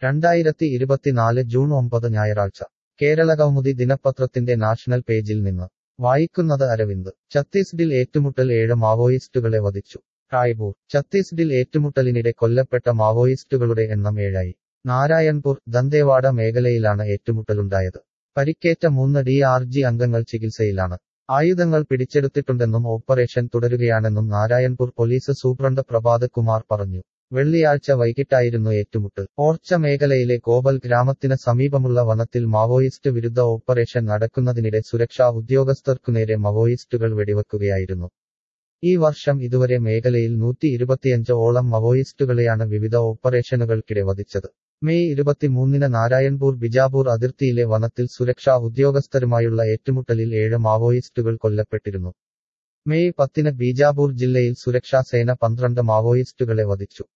രണ്ടായിരത്തി ഇരുപത്തിനാല് ജൂൺ ഒമ്പത് ഞായറാഴ്ച കേരളകൗമുദി ദിനപത്രത്തിന്റെ നാഷണൽ പേജിൽ നിന്ന് വായിക്കുന്നത് അരവിന്ദ് ഛത്തീസ്ഗഡിൽ ഏറ്റുമുട്ടൽ ഏഴ് മാവോയിസ്റ്റുകളെ വധിച്ചു റായ്പൂർ ഛത്തീസ്ഗഡിൽ ഏറ്റുമുട്ടലിനിടെ കൊല്ലപ്പെട്ട മാവോയിസ്റ്റുകളുടെ എണ്ണം ഏഴായി നാരായൺപൂർ ദന്തേവാഡ മേഖലയിലാണ് ഏറ്റുമുട്ടലുണ്ടായത് പരിക്കേറ്റ മൂന്ന് ഡി ആർ ജി അംഗങ്ങൾ ചികിത്സയിലാണ് ആയുധങ്ങൾ പിടിച്ചെടുത്തിട്ടുണ്ടെന്നും ഓപ്പറേഷൻ തുടരുകയാണെന്നും നാരായൺപൂർ പോലീസ് സൂപ്രണ്ട് പ്രഭാത് കുമാർ പറഞ്ഞു വെള്ളിയാഴ്ച വൈകിട്ടായിരുന്നു ഏറ്റുമുട്ടൽ ഓർച്ച മേഖലയിലെ കോബൽ ഗ്രാമത്തിന് സമീപമുള്ള വനത്തിൽ മാവോയിസ്റ്റ് വിരുദ്ധ ഓപ്പറേഷൻ നടക്കുന്നതിനിടെ സുരക്ഷാ ഉദ്യോഗസ്ഥർക്കുനേരെ മാവോയിസ്റ്റുകൾ വെടിവെക്കുകയായിരുന്നു ഈ വർഷം ഇതുവരെ മേഖലയിൽ നൂറ്റി ഇരുപത്തിയഞ്ച് ഓളം മവോയിസ്റ്റുകളെയാണ് വിവിധ ഓപ്പറേഷനുകൾക്കിടെ വധിച്ചത് മെയ് ഇരുപത്തിമൂന്നിന് നാരായൺപൂർ ബിജാപൂർ അതിർത്തിയിലെ വനത്തിൽ സുരക്ഷാ ഉദ്യോഗസ്ഥരുമായുള്ള ഏറ്റുമുട്ടലിൽ ഏഴ് മാവോയിസ്റ്റുകൾ കൊല്ലപ്പെട്ടിരുന്നു മെയ് പത്തിന് ബീജാപൂർ ജില്ലയിൽ സുരക്ഷാ സേന പന്ത്രണ്ട് മാവോയിസ്റ്റുകളെ വധിച്ചു